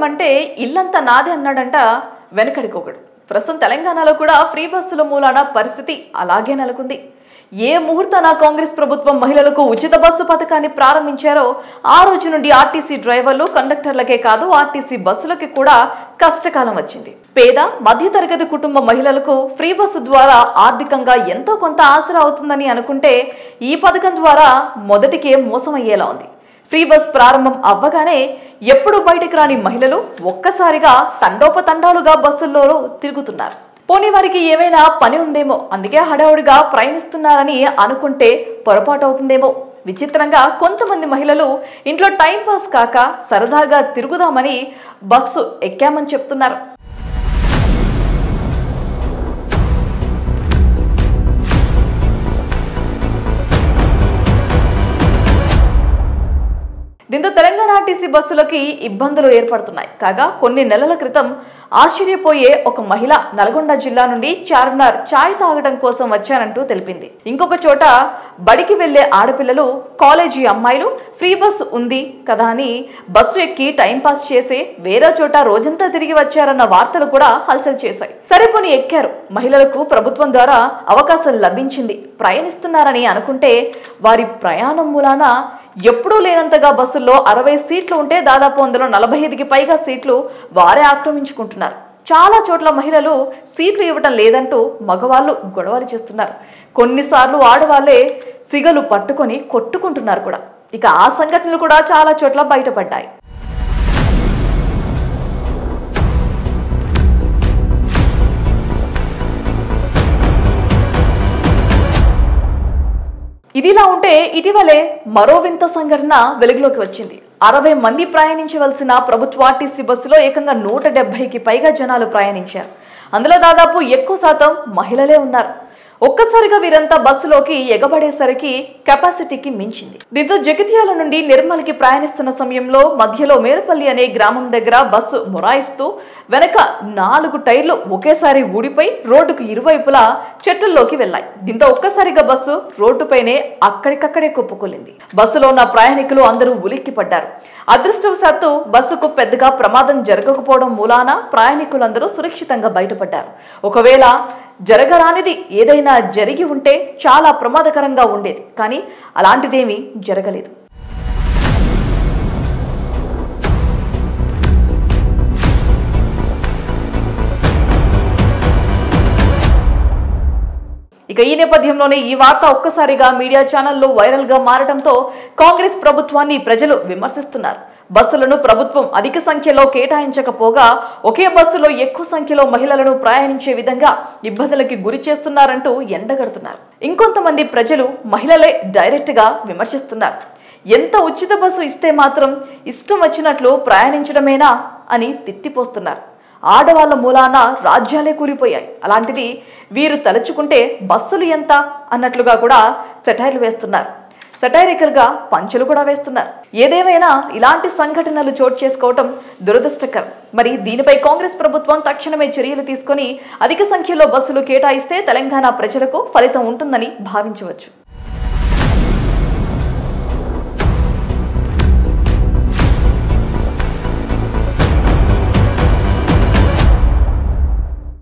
అంటే ఇల్లంతా నాదే అన్నాడంట వెనకడికొకడు ప్రస్తుతం తెలంగాణలో కూడా ఫ్రీ బస్సుల మూలాన పరిస్థితి అలాగే నెలకొంది ఏ ముహూర్తాన కాంగ్రెస్ ప్రభుత్వం మహిళలకు ఉచిత బస్సు పథకాన్ని ప్రారంభించారో ఆ రోజు నుండి ఆర్టీసీ డ్రైవర్లు కండక్టర్లకే కాదు ఆర్టీసీ బస్సులకి కూడా కష్టకాలం వచ్చింది పేద మధ్యతరగతి కుటుంబ మహిళలకు ఫ్రీ బస్సు ద్వారా ఆర్థికంగా ఎంతో కొంత ఆసరా అవుతుందని అనుకుంటే ఈ పథకం ద్వారా మొదటికే మోసమయ్యేలా ఉంది ఫ్రీ బస్ ప్రారంభం అవ్వగానే ఎప్పుడు బయటకు రాని మహిళలు ఒక్కసారిగా తండోపతండాలుగా బస్సుల్లో తిరుగుతున్నారు పోనీ వారికి ఏమైనా పని ఉందేమో అందుకే హడావుడిగా ప్రయాణిస్తున్నారని అనుకుంటే పొరపాటు అవుతుందేమో విచిత్రంగా కొంతమంది మహిళలు ఇంట్లో టైం పాస్ కాక సరదాగా తిరుగుదామని బస్సు ఎక్కామని చెప్తున్నారు దీంతో తెలంగాణ ఆర్టీసీ బస్సులకి ఇబ్బందులు ఏర్పడుతున్నాయి కాగా కొన్ని నెలల క్రితం ఆశ్చర్యపోయే ఒక మహిళ నల్గొండ జిల్లా నుండి చార్మినార్ చాయ్ తాగడం కోసం వచ్చానంటూ తెలిపింది ఇంకొక చోట బడికి వెళ్లే ఆడపిల్లలు కాలేజీ అమ్మాయిలు ఫ్రీ బస్ ఉంది కదా అని బస్సు ఎక్కి టైం పాస్ చేసి వేరే చోట రోజంతా తిరిగి వచ్చారన్న వార్తలు కూడా హల్చల్ చేశాయి సరే పోనీ ఎక్కారు మహిళలకు ప్రభుత్వం ద్వారా అవకాశం లభించింది ప్రయాణిస్తున్నారని అనుకుంటే వారి ప్రయాణం మూలాన ఎప్పుడూ లేనంతగా బస్సుల్లో అరవై సీట్లు ఉంటే దాదాపు అందులో నలభై ఐదుకి పైగా సీట్లు వారే ఆక్రమించుకుంటున్నారు చాలా చోట్ల మహిళలు సీట్లు ఇవ్వటం లేదంటూ మగవాళ్ళు గొడవలు చేస్తున్నారు కొన్నిసార్లు ఆడవాళ్లే సిగలు పట్టుకొని కొట్టుకుంటున్నారు కూడా ఇక ఆ సంఘటనలు కూడా చాలా చోట్ల బయటపడ్డాయి ఇదిలా ఉంటే ఇటీవలే మరో వింత సంఘటన వెలుగులోకి వచ్చింది అరవై మంది ప్రయాణించవలసిన ప్రభుత్వ ఆర్టీసీ బస్సులో ఏకంగా నూట డెబ్బైకి పైగా జనాలు ప్రయాణించారు అందులో దాదాపు ఎక్కువ శాతం మహిళలే ఉన్నారు ఒక్కసారిగా వీరంతా బస్సులోకి ఎగబడేసరికి కెపాసిటీకి మించింది దీంతో జగిత్యాల నుండి నిర్మల్కి ప్రయాణిస్తున్న సమయంలో మధ్యలో మేరపల్లి అనే గ్రామం దగ్గర బస్సు మొరాయిస్తూ వెనక నాలుగు టైర్లు ఒకేసారి ఊడిపోయి రోడ్డుకు ఇరువైపులా చెట్లలోకి వెళ్ళాయి దీంతో ఒక్కసారిగా బస్సు రోడ్డుపైనే అక్కడికక్కడే కుప్పకొలింది బస్సులో ఉన్న ప్రయాణికులు అందరూ ఉలిక్కి పడ్డారు అదృష్టవశాత్తు బస్సుకు పెద్దగా ప్రమాదం జరగకపోవడం మూలాన ప్రయాణికులందరూ సురక్షితంగా బయటపడ్డారు ఒకవేళ జరగరానిది ఏదైనా జరిగి ఉంటే చాలా ప్రమాదకరంగా ఉండేది కానీ అలాంటిదేమీ జరగలేదు ఇక ఈ నేపథ్యంలోనే ఈ వార్త ఒక్కసారిగా మీడియా ఛానల్లో వైరల్ గా మారడంతో కాంగ్రెస్ ప్రభుత్వాన్ని ప్రజలు విమర్శిస్తున్నారు బస్సులను ప్రభుత్వం అధిక సంఖ్యలో కేటాయించకపోగా ఒకే బస్సులో ఎక్కువ సంఖ్యలో మహిళలను ప్రయాణించే విధంగా ఇబ్బందులకి గురి చేస్తున్నారంటూ ఎండగడుతున్నారు ఇంకొంతమంది ప్రజలు మహిళలే డైరెక్ట్ గా విమర్శిస్తున్నారు ఎంత ఉచిత బస్సు ఇస్తే మాత్రం ఇష్టం వచ్చినట్లు ప్రయాణించడమేనా అని తిట్టిపోస్తున్నారు ఆడవాళ్ల మూలాన రాజ్యాలే కూలిపోయాయి అలాంటిది వీరు తలుచుకుంటే బస్సులు ఎంత అన్నట్లుగా కూడా సెటైర్లు వేస్తున్నారు సెటైరికల్ గా పంచులు కూడా వేస్తున్నారు ఏదేమైనా ఇలాంటి సంఘటనలు చోటు చేసుకోవటం దురదృష్టకరం మరి దీనిపై కాంగ్రెస్ ప్రభుత్వం తక్షణమే చర్యలు తీసుకొని అధిక సంఖ్యలో బస్సులు కేటాయిస్తే తెలంగాణ ప్రజలకు ఫలితం ఉంటుందని భావించవచ్చు